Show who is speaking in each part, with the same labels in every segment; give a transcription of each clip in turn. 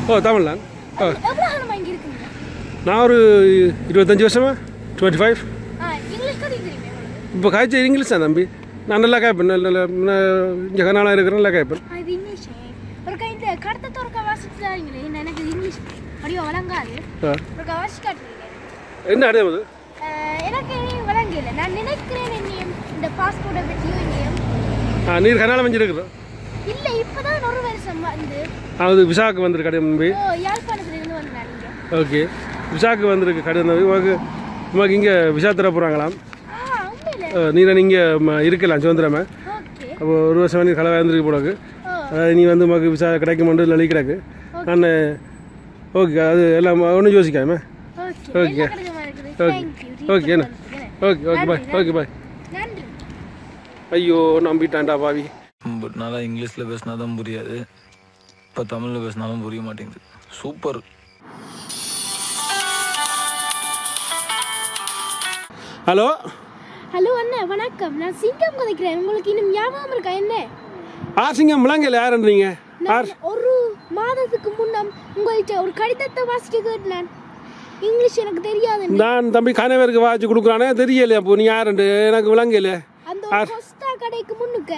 Speaker 1: ஓ தமிழ்தான் ஓ
Speaker 2: எவ்வளோ காலமா இங்கே இருக்குங்க
Speaker 1: நான் ஒரு இருபத்தஞ்சி வருஷமா டுவெண்ட்டி ஃபைவ்
Speaker 2: ஆ இங்கிலீஷ் கதை தெரியுமே உங்களுக்கு
Speaker 1: இப்போ காய்ச்சல் இங்கிலீஷ் தான் தம்பி நான் நல்லா கேட்பேன் நல்ல நல்ல இங்கே கனாலாக இருக்கிறேன் நல்லா கேட்பேன்
Speaker 2: ஆ இது இங்கிலீஷ் ஒரு கை இந்த கடத்த துறக்க வாசிச்சாங்களே என்ன எனக்கு இது இங்கிலீஷ் அப்படியே வழங்காது
Speaker 1: ஆ
Speaker 2: ஒரு வாசி காட்டுறீங்க
Speaker 1: என்ன அடையாது அது
Speaker 2: அஹ் எனக்கு இனியும் வழங்கல நான் நினைக்கிறேன் என்னையும் இந்த பாஸ்போர்ட்டை பற்றியும் என்னையும்
Speaker 1: ஆ நீர் கனாலம் வஞ்சிருக்கிறோம்
Speaker 2: இல்ல இப்பதான் ஒரு வருஷம் வந்து
Speaker 1: அது விசாக்கு வந்திருக்கு கடிதம் தம்பி
Speaker 2: ஓ யாழ்ப்பாணத்துல இருந்து வந்தேன் நீங்க
Speaker 1: ஓகே விசாக்கு வந்திருக்கு கடிதம் தம்பி உனக்கு உனக்கு இங்கே விசா தர போகிறாங்களாம்
Speaker 2: ஆ உண்மையில
Speaker 1: நீரை நீங்கள் இருக்கலாம் சுதந்திரமா
Speaker 2: ஓகே
Speaker 1: அப்போ ஒரு வருஷம் நீ கலவை வந்துருக்கு போடாக்கு
Speaker 2: ஓ
Speaker 1: அதாவது நீ வந்து உனக்கு விசா கிடைக்குமென்று லலி கிடக்கு நான் ஓகே அது எல்லாம் ஒன்றும் யோசிக்காம
Speaker 2: ஓகே
Speaker 1: Okay.
Speaker 2: எல்லா கடிதமா இருக்குது
Speaker 1: ஓகே
Speaker 2: தேங்க்யூ
Speaker 1: ஓகே என்ன okay okay bye okay bye
Speaker 2: நன்றி
Speaker 1: ஐயோ நம்பிட்டான்டா பாவி
Speaker 3: பட் நல்லா இங்கிலீஷில் பேசினா தான் புரியாது இப்போ தமிழில் பேசினாலும் புரிய மாட்டேங்குது சூப்பர்
Speaker 1: ஹலோ
Speaker 2: ஹலோ அண்ணா வணக்கம் நான் சிங்கம் கதைக்கிறேன் உங்களுக்கு இன்னும் ஞாபகம் இருக்கா என்ன
Speaker 1: ஆசிங்கம் முழங்கல் யாருன்றீங்க
Speaker 2: நான் ஒரு மாதத்துக்கு முன்னம் உங்கள்கிட்ட ஒரு கடிதத்தை வாசிக்க கேட்டேன் இங்கிலீஷ் எனக்கு தெரியாது
Speaker 1: நான் தம்பி கணவருக்கு வாட்சி கொடுக்குறானே தெரியலையா அப்போ நீ யாருண்டு எனக்கு விளங்கல
Speaker 2: அந்த ஒரு கொஸ்டா கடைக்கு முன்னுக்கு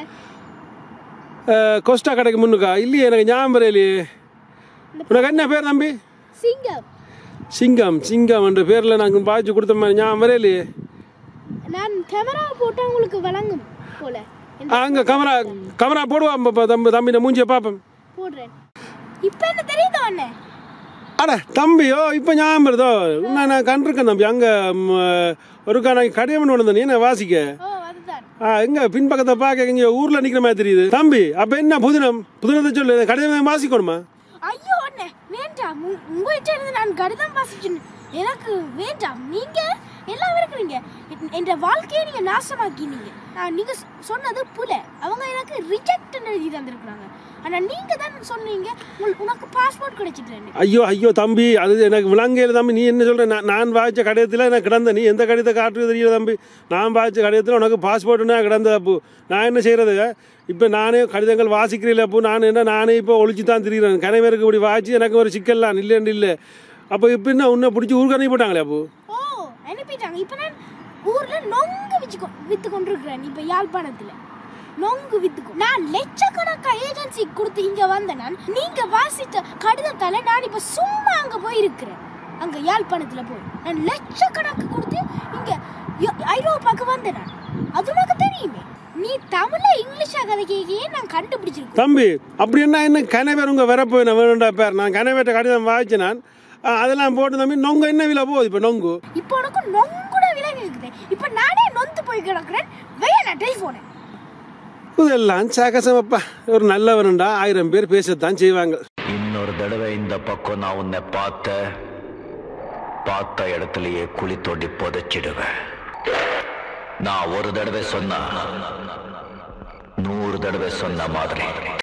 Speaker 1: கொஸ்டா கடைக்கு முன்னுக்கா இல்லையே எனக்கு ஞாபகம் வரையிலையே உனக்கு என்ன பேர் தம்பி
Speaker 2: சிங்கம்
Speaker 1: சிங்கம் சிங்கம் என்ற பேரில் நாங்கள் பாய்ச்சி கொடுத்த மாதிரி ஞாபகம் வரையிலையே
Speaker 2: நான் கேமரா போட்டு உங்களுக்கு வழங்கும் போல
Speaker 1: அங்கே கமரா கமரா போடுவா ப- தம்பி தம்பி நான் மூஞ்சியை பார்ப்பேன்
Speaker 2: போடுறேன் இப்போ என்ன தெரியுதா அண்ணே
Speaker 1: அட தம்பியோ இப்போ ஞாபகம் வருதோ நான் நான் கண்டிருக்கேன் தம்பி அங்கே ஒருக்கா நான் கடிதம் ஒன்று நீ என்ன வாசிக்க
Speaker 2: ஓ அதுதான்
Speaker 1: ஆ எங்க பின்பக்கத்தை பார்க்க இங்கே ஊரில் நிற்கிற மாதிரி தெரியுது தம்பி அப்போ என்ன புதினம் புதினத்தை சொல்லு கடிதம் வாசிக்கணுமா
Speaker 2: ஐயோ அண்ணே வேண்டாம் உ- உங்கள்கிட்ட இருந்து நான் கடிதம் வாசிச்சு எனக்கு வேண்டாம் நீங்க எல்லாம் இருக்கிறீங்க என்- என்ற வாழ்க்கையை நீங்க நாசமாக்கினீங்க நான் நீங்க சொ- சொன்னது புல அவங்க எனக்கு ரிஜெக்ட் எழுதி தந்திருக்கிறாங்க ஆனா நீங்க தான் சொன்னீங்க உங்களுக்கு உனக்கு பாஸ்போர்ட் கிடைச்சிட்டு
Speaker 1: ஐயோ ஐயோ தம்பி அது எனக்கு விளங்கையில் தம்பி நீ என்ன சொல்ற நான் நான் வாய்ச்ச கடிதத்தில் எனக்கு கிடந்த நீ எந்த கடிதத்தை காட்டுறது தெரியல தம்பி நான் வாய்ச்ச கடிதத்தில் உனக்கு பாஸ்போர்ட்டுனா கிடந்தது அப்போ நான் என்ன செய்யறது இப்போ நானே கடிதங்கள் வாசிக்கிறீங்களே அப்போ நான் என்ன நானே இப்போ ஒழிச்சு தான் திரிகிறேன் கணவருக்கு இப்படி வாய்ச்சி எனக்கு ஒரு சிக்கல்லாம் இல்லைன்னு இல்லை அப்போ இப்போ என்ன உன்னை பிடிச்சி ஊர்கணி போட்டாங்களே அப்போ
Speaker 2: ஓ அனுப்பிட்டாங்க இப்போ நான் ஊர்ல நொங்கு விச்சு கொ- வித்து கொண்டிருக்கிறேன் இப்போ யாழ்ப்பாணத்துல நொங்கு வித்துக்கும் நான் லட்சக்கணக்கா ஏஜென்சி கொடுத்து இங்க வந்த நான் நீங்க வாசித்த கடிதத்தால நான் இப்ப சும்மா அங்க போய் இருக்கிறேன் அங்க யாழ்ப்பாணத்துல போய் நான் லட்சக்கணக்கு கொடுத்து இங்க யோ- ஐரோப்பாக்கு வந்தேன் நான் அது உனக்கு தெரியுமே நீ தமிழ்ல இங்கிலீஷா கதைக்கையே நான் கண்டுபிடிச்சிருக்கேன்
Speaker 1: தம்பி அப்படி என்ன என்ன கணவர் உங்கள் வரப்போ என்ன வேணுண்டா பேர் நான் கணவர்கிட்ட கடிதம் வாய்ச்சேன் நான் ஆ, அதெல்லாம் போட்டு தம்பி நொங்கு என்ன விலை போகுது இப்போ நொங்கு
Speaker 2: இப்போ உனக்கு நொங்குட விலகி இருக்குது இப்போ நானே நொந்து போய் கிடக்குறேன் வெய்ய டெலிஃபோனை
Speaker 1: இதெல்லாம் சகசமப்பா ஒரு நல்லவனுண்டா ஆயிரம் பேர் பேசத்தான் செய்வாங்க
Speaker 4: இன்னொரு தடவை இந்த பக்கம் நான் உன்னை பார்த்த பார்த்த இடத்துலயே குழி தோண்டி புதைச்சிடுவேன் நான் ஒரு தடவை சொன்னா நூறு தடவை சொன்ன மாதிரி